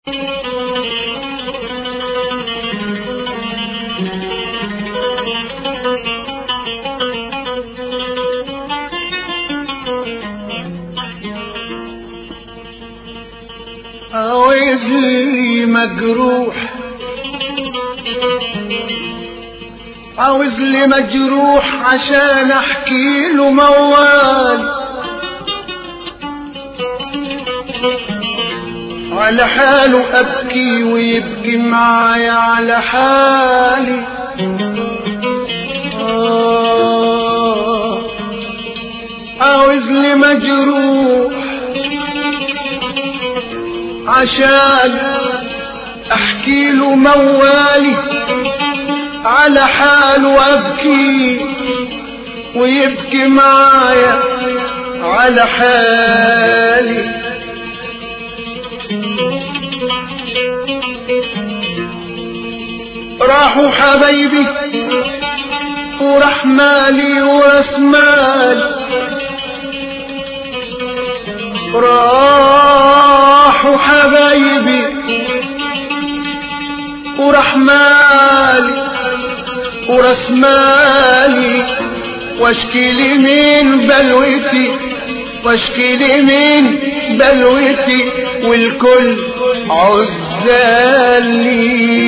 عاوز لي مجروح عاوز لي مجروح عشان احكي له موال على حاله ابكي ويبكي معايا على حالي آه عاوز لي مجروح عشان احكي له موالي على حاله ابكي ويبكي معايا على حالي راحوا حبايبي وراح مالي وراس مالي راحوا حبايبي وراح مالي وراس مالي واشكي لي من بلوتي واشكي لي من بلوتي والكل عزالي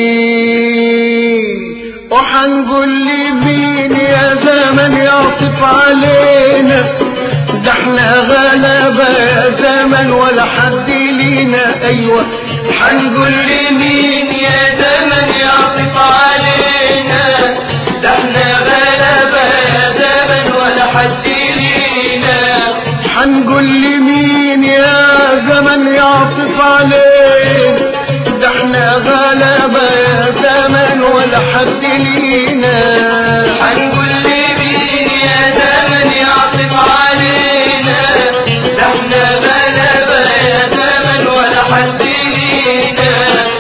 وحنقول لي مين يا زمن يعطف علينا ده احنا غلبة يا زمن ولا حد لينا ايوه حنقول لمين يا زمن يعطف علينا ده احنا غلبة يا زمن ولا حد لينا حنقول لي مين يا زمن يعطف علينا ده احنا غلبة يا زمن ولا حد لينا حنقول لمين يا زمن يعطف علينا ده احنا غلبة يا زمن ولا حد لينا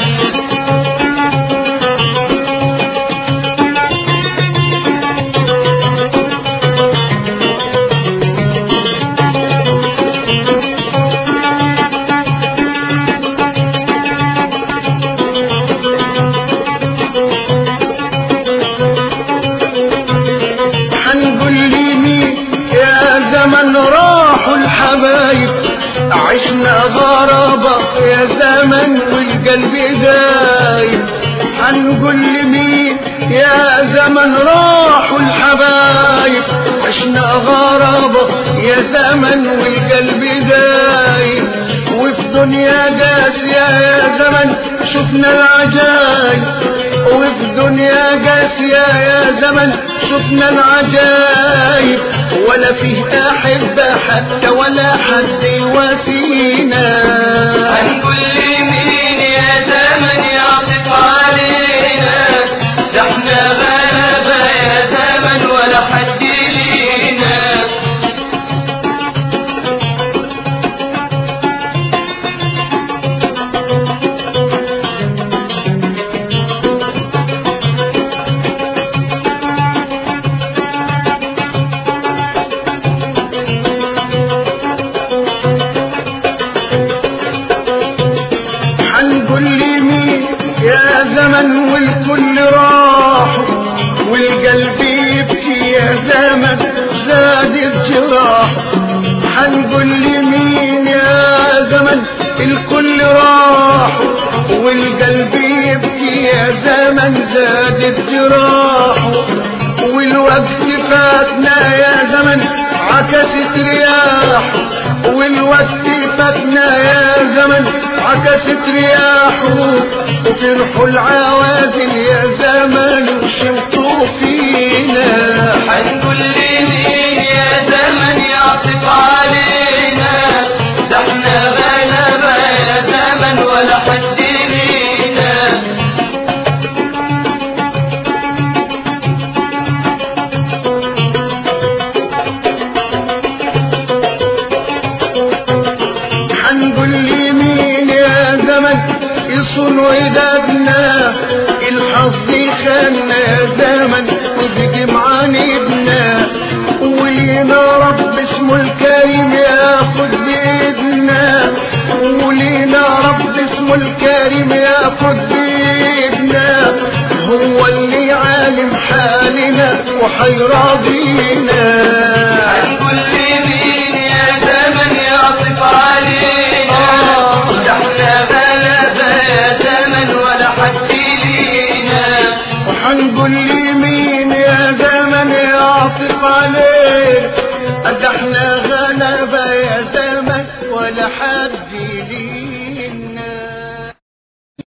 حنقول لي مين يا زمن راحوا الحبايب عشنا غرابة يا زمن والقلب دايب حنقول لي مين يا زمن راحوا الحبايب عشنا غرابة يا زمن والقلب دايب وفي دنيا قاسية يا زمن شفنا العجايب وفي دنيا قاسية يا زمن شفنا العجايب ولا فيه أحبة حتى ولا حد يواسينا هنقول لمين يا زمن يعطف علينا ده احنا غلبة يا زمن ولا حد لينا حنقول لي مين يا زمن والكل راح والقلب يبكي يا زمن زاد الجراح حنقول لي مين يا زمن الكل راح والقلب يبكي يا زمن زاد الجراح والوقت فاتنا يا زمن عكست رياح والوقت فاتنا يا زمن عكست رياحه وفرحوا العوازل يا زمن وشمتوا فينا هنقول لمين يا زمن يعطف علينا ده احنا غلبة يا زمن ولا حد لينا حنقول لي مين يا زمن يصون ودادنا الحظ خاننا يا زمن وبيجي معاندنا ولينا رب اسمه الكريم ياخد بايدنا ولينا رب اسمه الكريم ياخد بيدنا هو اللي عالم حالنا وحيراضينا هنقول لمين يا زمن يعطف علينا ده احنا غلبة يا زمن ولا حد لينا وحنقول لي مين يا زمن يعطف عليك قد احنا غلبة يا زمن ولا حد لينا